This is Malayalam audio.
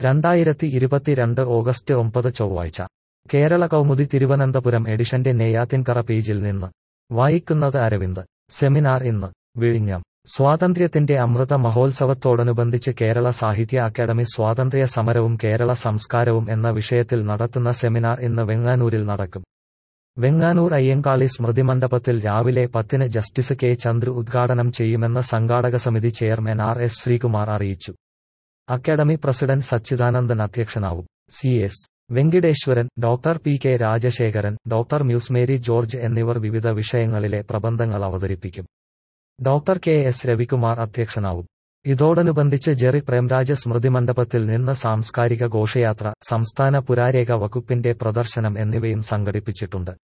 രണ്ടായിരത്തി ഇരുപത്തിരണ്ട് ഓഗസ്റ്റ് ഒമ്പത് ചൊവ്വാഴ്ച കേരള കൗമുദി തിരുവനന്തപുരം എഡിഷന്റെ നെയ്യാറ്റിൻകറ പേജിൽ നിന്ന് വായിക്കുന്നത് അരവിന്ദ് സെമിനാർ ഇന്ന് വിഴിഞ്ഞം സ്വാതന്ത്ര്യത്തിന്റെ അമൃത മഹോത്സവത്തോടനുബന്ധിച്ച് കേരള സാഹിത്യ അക്കാദമി സ്വാതന്ത്ര്യ സമരവും കേരള സംസ്കാരവും എന്ന വിഷയത്തിൽ നടത്തുന്ന സെമിനാർ ഇന്ന് വെങ്ങാനൂരിൽ നടക്കും വെങ്ങാനൂർ അയ്യങ്കാളി സ്മൃതി മണ്ഡപത്തിൽ രാവിലെ പത്തിന് ജസ്റ്റിസ് കെ ചന്ദ്രു ഉദ്ഘാടനം ചെയ്യുമെന്ന് സംഘാടക സമിതി ചെയർമാൻ ആർ എസ് ശ്രീകുമാർ അറിയിച്ചു അക്കാദമി പ്രസിഡന്റ് സച്ചിദാനന്ദൻ അധ്യക്ഷനാവും C S Venkiteswaran doctor P K Rajasekharan doctor Muse Mary George എന്നിവർ വിവിധ വിഷയങ്ങളിലെ പ്രബന്ധങ്ങൾ അവതരിപ്പിക്കും ഡോക്ടർ കെ എസ് രവികുമാർ അധ്യക്ഷനാവും ഇതോടനുബന്ധിച്ച് ജെറി പ്രേംരാജ സ്മൃതി മണ്ഡപത്തിൽ നിന്ന് സാംസ്കാരിക ഘോഷയാത്ര സംസ്ഥാന പുരാരേഖ വകുപ്പിന്റെ പ്രദർശനം എന്നിവയും സംഘടിപ്പിച്ചിട്ടുണ്ട്